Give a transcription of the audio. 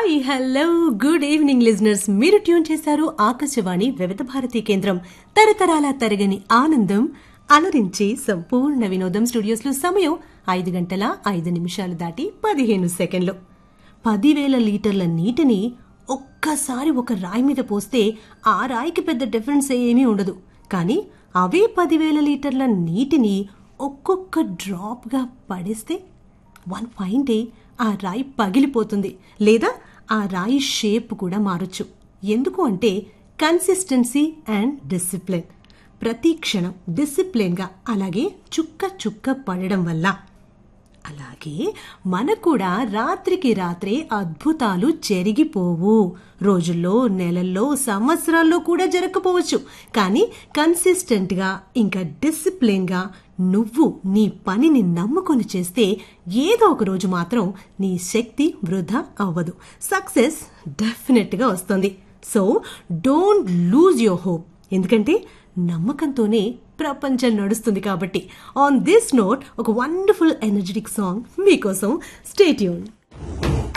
hi hello good evening listeners మీరు tune చేశారు ఆకాశవాణి వివిధ భారతి కేంద్రం తరతరాల తరగని ఆనందం అలరించి సంపూర్ణ వినోదం స్టూడియోస్ లో సమయం ఐదు గంటల ఐదు నిమిషాలు దాటి పదిహేను సెకండ్లు పదివేల లీటర్ల నీటిని ఒక్కసారి ఒక రాయి మీద పోస్తే ఆ రాయికి పెద్ద డిఫరెన్స్ ఏమీ ఉండదు కానీ అవే పదివేల లీటర్ల నీటిని ఒక్కొక్క డ్రాప్గా పడేస్తే వన్ ఫైన్ డే ఆ రాయి పగిలిపోతుంది లేదా ఆ రాయి షేప్ కూడా మారొచ్చు ఎందుకు అంటే కన్సిస్టెన్సీ అండ్ డిసిప్లిన్ ప్రతి క్షణం డిసిప్లిన్గా అలాగే చుక్క చుక్క పడడం వల్ల అలాగే మనకు కూడా రాత్రికి రాత్రే అద్భుతాలు జరిగిపోవు రోజుల్లో నెలల్లో సంవత్సరాల్లో కూడా జరగకపోవచ్చు కానీ కన్సిస్టెంట్గా ఇంకా డిసిప్లిన్గా నువ్వు నీ పనిని నమ్ముకొని చేస్తే ఏదో ఒక రోజు మాత్రం నీ శక్తి వృధా అవ్వదు సక్సెస్ డెఫినెట్గా వస్తుంది so don't lose your hope ఎందుకంటే నమ్మకంతోనే ప్రపంచం నడుస్తుంది కాబట్టి ఆన్ దిస్ నోట్ ఒక వండర్ఫుల్ ఎనర్జెటిక్ సాంగ్ మీకోసం స్టేట్యూన్